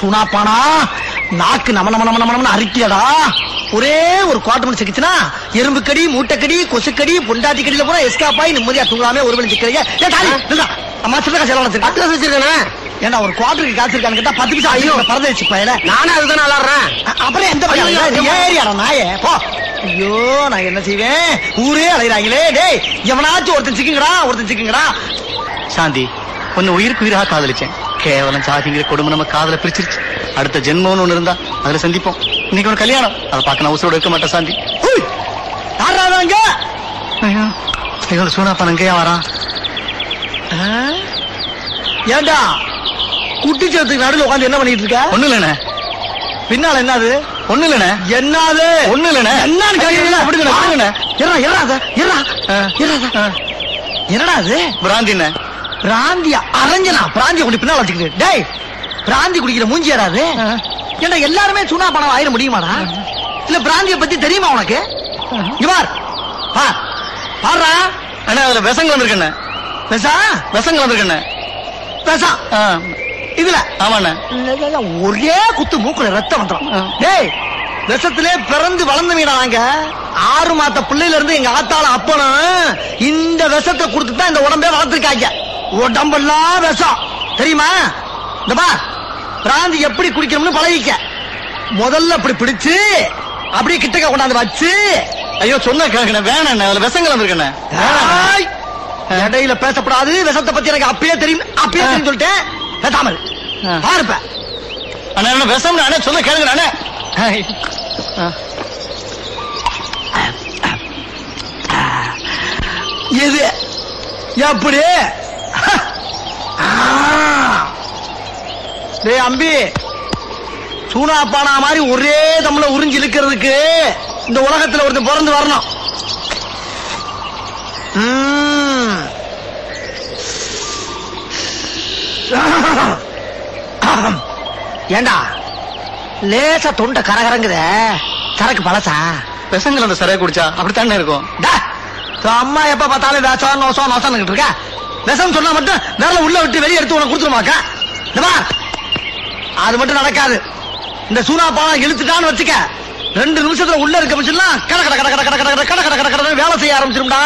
சூனாப்பானா நாக்கு நம நம நம நமன்னு அரிக்கியடா ஒரே ஒரு குவார்டர் மணி சிக்கிச்சுனா எறும்பு கடி மூட்டைக்கடி கொசுக்கடி பொண்டாட்டி கடியில பூரா எஸ்காப் ஆகி நிம்மதியா தூங்காம ஒரு மணி சிக்கிறீங்க ஏன் தாலி நில்றா. அம்மா சில்லற காசு எவ்வளவு வச்சிருக்கா? பத்து வருஷம் வச்சிருக்கானே ஏன்டா ஒரு குவார்டருக்கு காசு இருக்கான்னு கேட்டா பத்து பைசா ஐயோ பறந்து வச்சு பையல நானே அதுதான் விளாடுறேன் அப்புறம் எந்த பையன் ஐயோ, நீ ஏறியாடா நாயே போ ஐயோ நான் என்ன செய்வேன் ஊரே அலைகிறாங்களே டேய் எவனாச்சும் ஒருத்தன் சிக்குங்கடா ஒருத்தன் சிக்குங்கடா சாந்தி உன்னை உயிருக்கு உயிராக காதலிச்சேன் கேவலம் சாதிங்கிற கொடுமை நம்ம காதல பிரிச்சிருச்சு அடுத்த ஜென்மம்னு ஒண்ணு இருந்தா அதுல சந்திப்போம் இன்னைக்கு ஒரு கல்யாணம் அதை பார்க்க நான் உசுரோட இருக்க மாட்டேன் சாந்தி ஹுய்! யார்றா அவன் அங்க? ஐயோ ஐயோ சூனாப்பா அங்கேயா வரான் ஆ? ஏன்டா குட்டிச்சத்துக்கு நடுவில் உட்காந்து என்ன பண்ணிட்டு இருக்க ஒண்ணு இல்லண்ணே பின்னால என்னது ஒண்ணு இல்லண்ணே என்னது ஒண்ணு இல்லண்ணே என்னன்னு கேக்குறீங்களா? அப்படி இல்லண்ணே, அப்படி இல்லண்ணே. இருடா, இருடா அத, இருடா. ஆ. இருடா அத. என்னடா அது பிராந்திண்ணே பிராந்தியா அரஞ்சனா பிராந்திய குடி பின்னால வச்சுக்கிட்டு டேய் பிராந்தி குடிக்கிற மூஞ்சி ஏறாது ஏன்டா எல்லாருமே சுனா பணம் ஆயிட முடியுமாடா இல்ல பிராந்திய பத்தி தெரியுமா உனக்கு இங்க பார் பார் பாருடா அண்ணா அதுல விசங்க வந்திருக்கண்ணே பேசா விசங்க வந்திருக்கண்ணே பேசா ஆ, இதுல ஆமாண்ணே ஒரே குத்து மூக்குல ரத்தம் வந்துடும் ஆ. டேய் விஷத்திலே பிறந்து வளர்ந்தவீடா நாங்க ஆறு மாத்த பிள்ளையில இருந்து எங்க ஆத்தால அப்பனும் இந்த விஷத்தை கொடுத்து தான் இந்த உடம்பே வளர்த்துருக்காங்க உடம்பெல்லாம் விஷம் தெரியுமா இந்த பா பிராந்தி எப்படி குடிக்கணும்னு பழகிக்க முதல்ல அப்படி பிடிச்சு அப்படியே கிட்டக்க கொண்டாந்து வச்சு ஐயோ சொன்ன கேட்கண்ணே வேணாண்ணே அதுல விசங்க வந்திருக்கண்ணே ஆய்! இடையில பேசப்படாது விஷத்தை பத்தி எனக்கு அப்பயே தெரியும் அப்பயே ஆ. தெரியும் சொல்லிட்டேன் பேசாமல் ஆ. பாருப்ப அண்ணா என்ன விஷம் அண்ணே சொன்ன கேளுங்க அண்ணே ஆ. இது எப்படி ஆ. டேய் அம்பி சூனா பானா மாதிரி ஒரே தம்ல உறிஞ்சு இழுக்கிறதுக்கு இந்த உலகத்துல ஒருத்தன் பிறந்து வரணும் ம். ஏண்டா லேசா தொண்டை கரகரங்குதே சரக்கு பழசா விசங்கள் அந்த சரியா குடிச்சா அப்படித்தானே இருக்கும் டா, உன் அம்மா எப்ப பார்த்தாலும் வேஷம் நோசம் நோசம் இருக்க விஷம் சொன்னா மட்டும் விரல உள்ள விட்டு வெளியே எடுத்து உனக்கு கொடுத்துருமாக்கா இந்த பார், அது மட்டும் நடக்காது இந்த சூனா பாலம் இழுத்துட்டான்னு வச்சுக்க ரெண்டு நிமிஷத்துல உள்ள இருக்க மிஷின்லாம் கட கட கட கட கட கட கட கட கட கட வேலை செய்ய ஆரம்பிச்சிரும்டா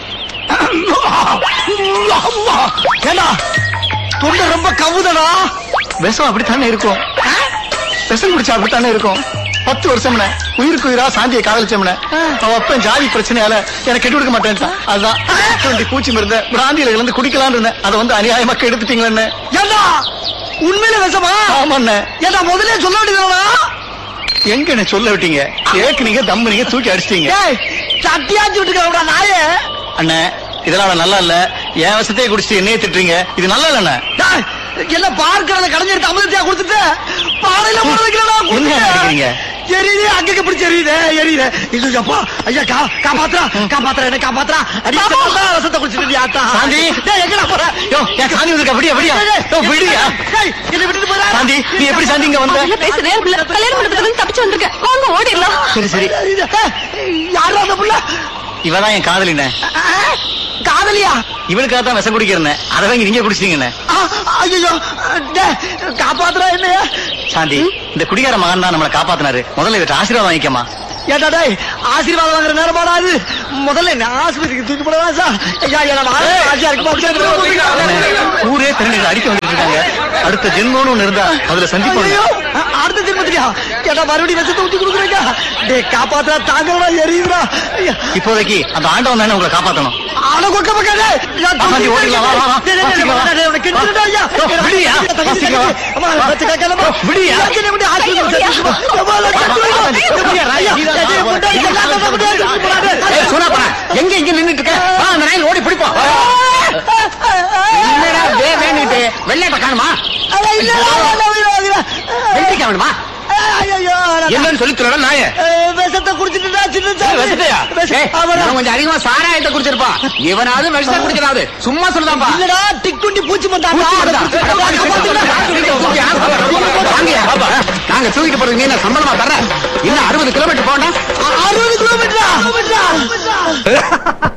ஏண்டா தொண்டை ரொம்ப கவுதடா விஷம் அப்படித்தானே இருக்கும் விஷம் குடிச்சா அப்படித்தானே இருக்கும் பத்து வருஷம்னே உயிருக்கு உயிரா சாந்தியை காதலிச்சோம்னே அவ அப்பன் ஜாதி பிரச்சனையால எனக்கு கெட்டு கொடுக்க மாட்டேன் அதுதான் டுவெண்ட்டி பூச்சி மருந்த பிராந்தியில இருந்து குடிக்கலாம்னு இருந்தேன் அதை வந்து அநியாயமா கெடுத்துட்டீங்களே ஏண்டா உண்மையில விஷமா ஆமாண்ணே ஏண்டா முதல்ல சொல்ல வேண்டியதுடா எங்க என்ன சொல்ல விட்டீங்க ஏக்குனீங்க தம்முனீங்க தூக்கி அடிச்சிட்டீங்க டேய் சட்டியாச்சு விட்டுக்கிறா நாயே அண்ணே இதெல்லாம் நல்லா இல்ல என் விஷத்தையே குடிச்சிட்டு என்னையே திட்டுறீங்க இது நல்லா இல்லண்ணே டேய், எல்லாம் பார்க்கறத கடைஞ்சிருத்து அமிர்தத்தையா கொடுத்துட்டு பாறையில போட வைக்கிறடா என்ன அடிக்கிறீங்க? எரியுது அங்கங்க பிடிச்சி எரியுது எரியுது இல்ல அப்பா ஐயா கா காப்பாத்துறா காப்பாத்துறா என்ன காப்பாத்துறா அடி ரசத்தை குடிச்சிட்டு ஆத்தா சாந்தி. டேய் எங்கடா போற யோ என் சாந்தி வந்திருக்கா விடியா விடியா யோ விடியா டேய் என்னை விட்டுட்டு போறா சாந்தி நீ எப்படி சாந்தி இங்க வந்த அதெல்லாம் பேச நேரம் இல்ல கல்யாண மண்டபத்துல இருந்து தப்பிச்சு வந்திருக்கேன் வாங்க ஓடிடலாம் சரி சரி யாரா அந்த புள்ள இவதான் என் காதலிண்ணே ஆ, காதலியா இவனுக்காக தான் விஷம் குடிக்கிறேன் அதை வாங்கி நீங்க குடிச்சிட்டீங்கண்ணே ஐயோ காப்பாத்துறா என்னைய சாந்தி இந்த குடிகார மகன் தான் நம்மளை காப்பாத்தினாரு முதல்ல இவற்றை ஆசீர்வாதம் வாங்கிக்கமா ஏட்டா டேய் ஆசீர்வாதம் வாங்குற நேரமாடா அது முதல்ல என்ன ஆஸ்பத்திரிக்கு தூக்கி போடவா சார் ஐயா என்ன ஆசையா இருக்கு ஊரே திருநீர் அடிக்க வந்துட்டு இருக்காங்க அடுத்த ஜென்மம்னு ஒண்ணு இருந்தா அதுல சந்திப்போம் ஐயோ அடுத்த ஜென்மத்திரியா ஏட்டா மறுபடியும் விஷத்தை ஊத்தி கொடுக்குறீங்க டேய் காப்பாத்துறா தாங்கடா எரியுதுடா ஐயா இப்போதைக்கு அந்த ஆண்டவன் தானே உங்களை காப்பாத்தணும் ஆள கொக்க பக்காதே ஆமாண்டி, ஓடிடலாம், வா, வா, வா. வாசிக்கலாம். யோ, விடுயா, வாசிக்கலாம். யோ, விடுயா. ஏய், சூனாப்பா, எங்க இங்க நின்னுட்டு இருக்க வா, அந்த நாயில் ஓடி பிடிப்போம் என்னடா வே வேணுட்டு வெள்ளையட்ட காணுமா வெள்ளைக்கா வேணுமா என்னன்னு சொல்லி சொல்லடா நாய விஷத்தை குடிச்சிட்டு சின்ன ஏய், விஷத்தையா? ஏய், இவன் கொஞ்சம் அதிகமா சாராயத்தை குடிச்சிருப்பான் இவனாவது விஷத்தை குடிக்கிறாது சும்மா சொல்லுதான்பா இல்லடா டிக்குண்டி பூச்சி மந்தாடா நாங்க தூக்கிட்டு போறது நீ என்ன சம்பளமா தர இன்னும் அறுபது கிலோமீட்டர் போண்டா அறுபது கிலோமீட்டரா